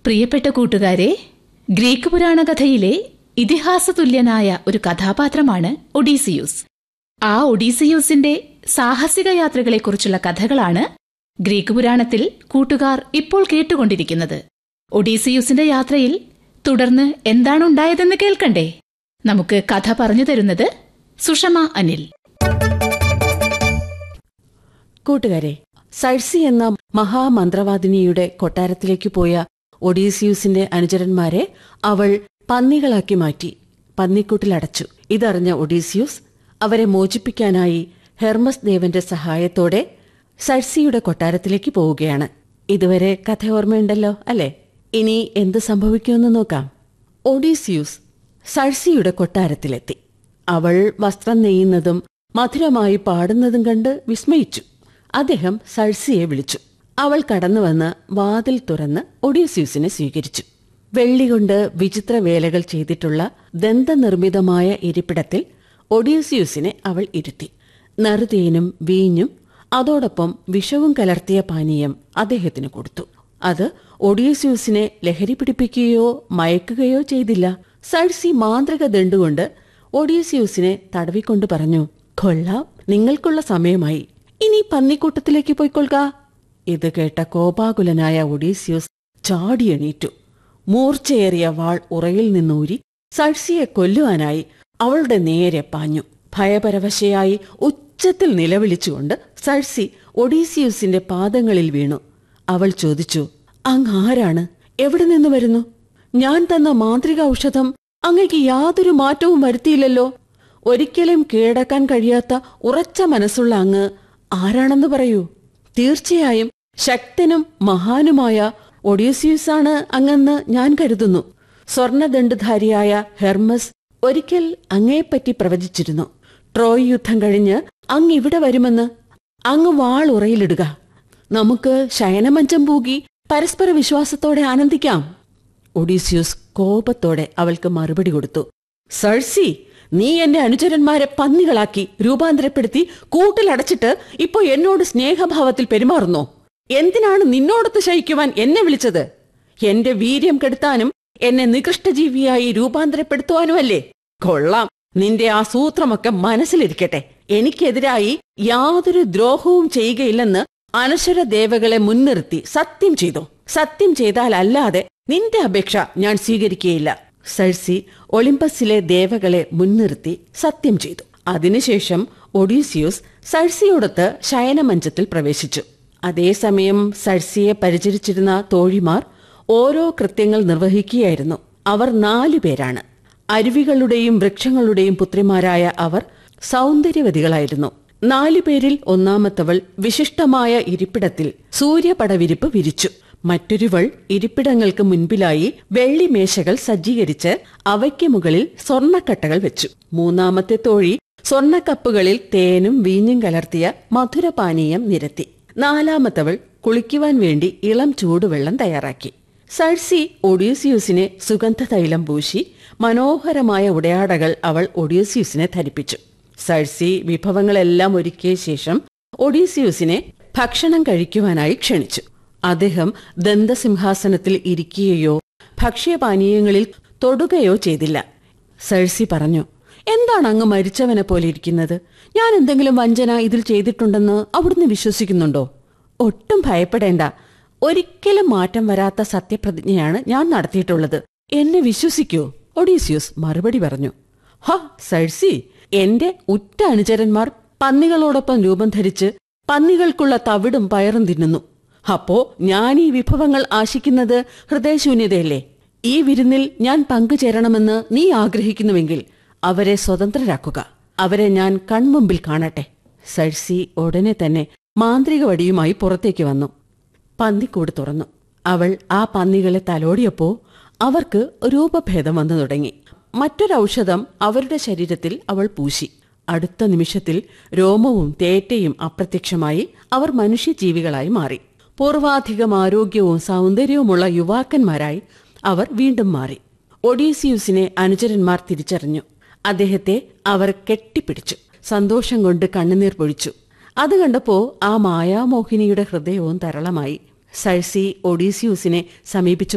പ്രിയപ്പെട്ട കൂട്ടുകാരെ ഗ്രീക്ക് പുരാണ കഥയിലെ ഇതിഹാസതുല്യനായ ഒരു കഥാപാത്രമാണ് ഒഡീസിയൂസ് ആ ഒഡീസിയൂസിന്റെ സാഹസിക യാത്രകളെക്കുറിച്ചുള്ള കഥകളാണ് ഗ്രീക്ക് പുരാണത്തിൽ കൂട്ടുകാർ ഇപ്പോൾ കേട്ടുകൊണ്ടിരിക്കുന്നത് ഒഡീസിയൂസിന്റെ യാത്രയിൽ തുടർന്ന് എന്താണുണ്ടായതെന്ന് കേൾക്കണ്ടേ നമുക്ക് കഥ പറഞ്ഞു തരുന്നത് സുഷമ അനിൽ കൂട്ടുകാരെ സൈഴ്സി എന്ന മഹാമന്ത്രവാദിനിയുടെ കൊട്ടാരത്തിലേക്ക് പോയ ഒഡീസിയൂസിന്റെ അനുചരന്മാരെ അവൾ പന്നികളാക്കി മാറ്റി പന്നിക്കൂട്ടിലടച്ചു ഇതറിഞ്ഞ ഒഡീസിയൂസ് അവരെ മോചിപ്പിക്കാനായി ഹെർമസ് ദേവന്റെ സഹായത്തോടെ സൈഴ്സിയുടെ കൊട്ടാരത്തിലേക്ക് പോവുകയാണ് ഇതുവരെ കഥ ഓർമ്മയുണ്ടല്ലോ അല്ലേ ഇനി എന്ത് സംഭവിക്കുമെന്ന് നോക്കാം ഒഡീസിയൂസ് സഴ്സിയുടെ കൊട്ടാരത്തിലെത്തി അവൾ വസ്ത്രം നെയ്യുന്നതും മധുരമായി പാടുന്നതും കണ്ട് വിസ്മയിച്ചു അദ്ദേഹം സഴ്സിയെ വിളിച്ചു അവൾ കടന്നുവന്ന് വാതിൽ തുറന്ന് ഒഡീസ്യൂസിനെ സ്വീകരിച്ചു വെള്ളികൊണ്ട് വിചിത്ര വേലകൾ ചെയ്തിട്ടുള്ള ദന്തനിർമ്മിതമായ ഇരിപ്പിടത്തിൽ ഒഡീസ്യൂസിനെ അവൾ ഇരുത്തി നറുതേനും വീഞ്ഞും അതോടൊപ്പം വിഷവും കലർത്തിയ പാനീയം അദ്ദേഹത്തിന് കൊടുത്തു അത് ഒഡീസ്യൂസിനെ ലഹരി പിടിപ്പിക്കുകയോ മയക്കുകയോ ചെയ്തില്ല സഴ്സി മാന്ത്രിക ദണ്ടുകൊണ്ട് ഒഡീസ്യൂസിനെ തടവിക്കൊണ്ട് പറഞ്ഞു കൊള്ളാം നിങ്ങൾക്കുള്ള സമയമായി ഇനി പന്നിക്കൂട്ടത്തിലേക്ക് പോയിക്കൊള്ളുക ഇത് കേട്ട കോപാകുലനായ ഒഡീസ്യൂസ് ചാടിയെണീറ്റു മൂർച്ചയേറിയ വാൾ ഉറയിൽ നിന്നൂരി സഴ്സിയെ കൊല്ലുവാനായി അവളുടെ നേരെ പാഞ്ഞു ഭയപരവശയായി ഉച്ചത്തിൽ നിലവിളിച്ചുകൊണ്ട് സഴ്സി ഒഡീസിയൂസിന്റെ പാദങ്ങളിൽ വീണു അവൾ ചോദിച്ചു അങ്ങ് ആരാണ് എവിടെ നിന്ന് വരുന്നു ഞാൻ തന്ന മാന്ത്രിക ഔഷധം അങ്ങയ്ക്ക് യാതൊരു മാറ്റവും വരുത്തിയില്ലല്ലോ ഒരിക്കലും കീഴടക്കാൻ കഴിയാത്ത ഉറച്ച മനസ്സുള്ള അങ്ങ് ആരാണെന്ന് പറയൂ തീർച്ചയായും ശക്തനും മഹാനുമായ ഒഡീസിയൂസാണ് അങ്ങെന്ന് ഞാൻ കരുതുന്നു സ്വർണദണ്ഡധാരിയായ ഹെർമസ് ഒരിക്കൽ അങ്ങയെപ്പറ്റി പ്രവചിച്ചിരുന്നു ട്രോയ് യുദ്ധം കഴിഞ്ഞ് അങ്ങ് ഇവിടെ വരുമെന്ന് അങ്ങ് വാൾ ഉറയിലിടുക നമുക്ക് ശയനമഞ്ചം പൂകി പരസ്പര വിശ്വാസത്തോടെ ആനന്ദിക്കാം ഒഡീസ്യൂസ് കോപത്തോടെ അവൾക്ക് മറുപടി കൊടുത്തു സഴ്സി നീ എന്റെ അനുചരന്മാരെ പന്നികളാക്കി രൂപാന്തരപ്പെടുത്തി കൂട്ടിലടച്ചിട്ട് ഇപ്പോ എന്നോട് സ്നേഹഭാവത്തിൽ പെരുമാറുന്നോ എന്തിനാണ് നിന്നോടൊത്ത് ശയിക്കുവാൻ എന്നെ വിളിച്ചത് എന്റെ വീര്യം കെടുത്താനും എന്നെ നികൃഷ്ടജീവിയായി രൂപാന്തരപ്പെടുത്തുവാനുമല്ലേ കൊള്ളാം നിന്റെ ആ സൂത്രമൊക്കെ മനസ്സിലിരിക്കട്ടെ എനിക്കെതിരായി യാതൊരു ദ്രോഹവും ചെയ്യുകയില്ലെന്ന് അനശ്വര ദേവകളെ മുൻനിർത്തി സത്യം ചെയ്തു സത്യം ചെയ്താൽ അല്ലാതെ നിന്റെ അപേക്ഷ ഞാൻ സ്വീകരിക്കുകയില്ല സഴ്സി ഒളിമ്പസിലെ ദേവകളെ മുൻനിർത്തി സത്യം ചെയ്തു അതിനുശേഷം ഒഡീസിയൂസ് സഴ്സിയോടൊത്ത് ശയനമഞ്ചത്തിൽ പ്രവേശിച്ചു അതേസമയം സഴ്സിയെ പരിചരിച്ചിരുന്ന തോഴിമാർ ഓരോ കൃത്യങ്ങൾ നിർവഹിക്കുകയായിരുന്നു അവർ നാലു പേരാണ് അരുവികളുടെയും വൃക്ഷങ്ങളുടെയും പുത്രിമാരായ അവർ സൗന്ദര്യവതികളായിരുന്നു നാലുപേരിൽ ഒന്നാമത്തവൾ വിശിഷ്ടമായ ഇരിപ്പിടത്തിൽ സൂര്യപടവിരിപ്പ് വിരിച്ചു മറ്റൊരുവൾ ഇരിപ്പിടങ്ങൾക്ക് മുൻപിലായി വെള്ളിമേശകൾ സജ്ജീകരിച്ച് അവയ്ക്ക് മുകളിൽ സ്വർണ്ണക്കട്ടകൾ വെച്ചു മൂന്നാമത്തെ തോഴി സ്വർണ്ണക്കപ്പുകളിൽ തേനും വീഞ്ഞും കലർത്തിയ മധുരപാനീയം നിരത്തി നാലാമത്തവൾ കുളിക്കുവാൻ വേണ്ടി ഇളം ചൂടുവെള്ളം തയ്യാറാക്കി സഴ്സി ഒഡീസിയൂസിനെ സുഗന്ധതൈലം പൂശി മനോഹരമായ ഉടയാടകൾ അവൾ ഒഡീസിയൂസിനെ ധരിപ്പിച്ചു സഴ്സി വിഭവങ്ങളെല്ലാം ഒരുക്കിയ ശേഷം ഒഡീസിയൂസിനെ ഭക്ഷണം കഴിക്കുവാനായി ക്ഷണിച്ചു അദ്ദേഹം ദന്തസിംഹാസനത്തിൽ ഇരിക്കുകയോ ഭക്ഷ്യപാനീയങ്ങളിൽ തൊടുകയോ ചെയ്തില്ല സഴ്സി പറഞ്ഞു എന്താണ് അങ്ങ് മരിച്ചവനെ പോലെ ഇരിക്കുന്നത് ഞാൻ എന്തെങ്കിലും വഞ്ചന ഇതിൽ ചെയ്തിട്ടുണ്ടെന്ന് അവിടുന്ന് വിശ്വസിക്കുന്നുണ്ടോ ഒട്ടും ഭയപ്പെടേണ്ട ഒരിക്കലും മാറ്റം വരാത്ത സത്യപ്രതിജ്ഞയാണ് ഞാൻ നടത്തിയിട്ടുള്ളത് എന്നെ വിശ്വസിക്കൂ ഒഡീസിയൂസ് മറുപടി പറഞ്ഞു ഹ സഴ്സി എന്റെ ഉറ്റ അനുചരന്മാർ പന്നികളോടൊപ്പം രൂപം ധരിച്ച് പന്നികൾക്കുള്ള തവിടും പയറും തിന്നുന്നു അപ്പോ ഞാൻ ഈ വിഭവങ്ങൾ ആശിക്കുന്നത് ഹൃദയശൂന്യതയല്ലേ ഈ വിരുന്നിൽ ഞാൻ പങ്കുചേരണമെന്ന് നീ ആഗ്രഹിക്കുന്നുവെങ്കിൽ അവരെ സ്വതന്ത്രരാക്കുക അവരെ ഞാൻ കൺമുമ്പിൽ കാണട്ടെ സഴ്സി ഉടനെ തന്നെ മാന്ത്രിക വടിയുമായി പുറത്തേക്ക് വന്നു പന്നിക്കൂട് തുറന്നു അവൾ ആ പന്നികളെ തലോടിയപ്പോ അവർക്ക് രൂപഭേദം വന്നു തുടങ്ങി മറ്റൊരൗഷധം അവരുടെ ശരീരത്തിൽ അവൾ പൂശി അടുത്ത നിമിഷത്തിൽ രോമവും തേറ്റയും അപ്രത്യക്ഷമായി അവർ മനുഷ്യജീവികളായി മാറി പൂർവാധികം ആരോഗ്യവും സൗന്ദര്യവുമുള്ള യുവാക്കന്മാരായി അവർ വീണ്ടും മാറി ഒഡീസിയൂസിനെ അനുചരന്മാർ തിരിച്ചറിഞ്ഞു അദ്ദേഹത്തെ അവർ കെട്ടിപ്പിടിച്ചു സന്തോഷം കൊണ്ട് കണ്ണുനീർ പൊഴിച്ചു അത് കണ്ടപ്പോ ആ മായാമോഹിനിയുടെ ഹൃദയവും തരളമായി സഴ്സി ഒഡീസിയൂസിനെ സമീപിച്ചു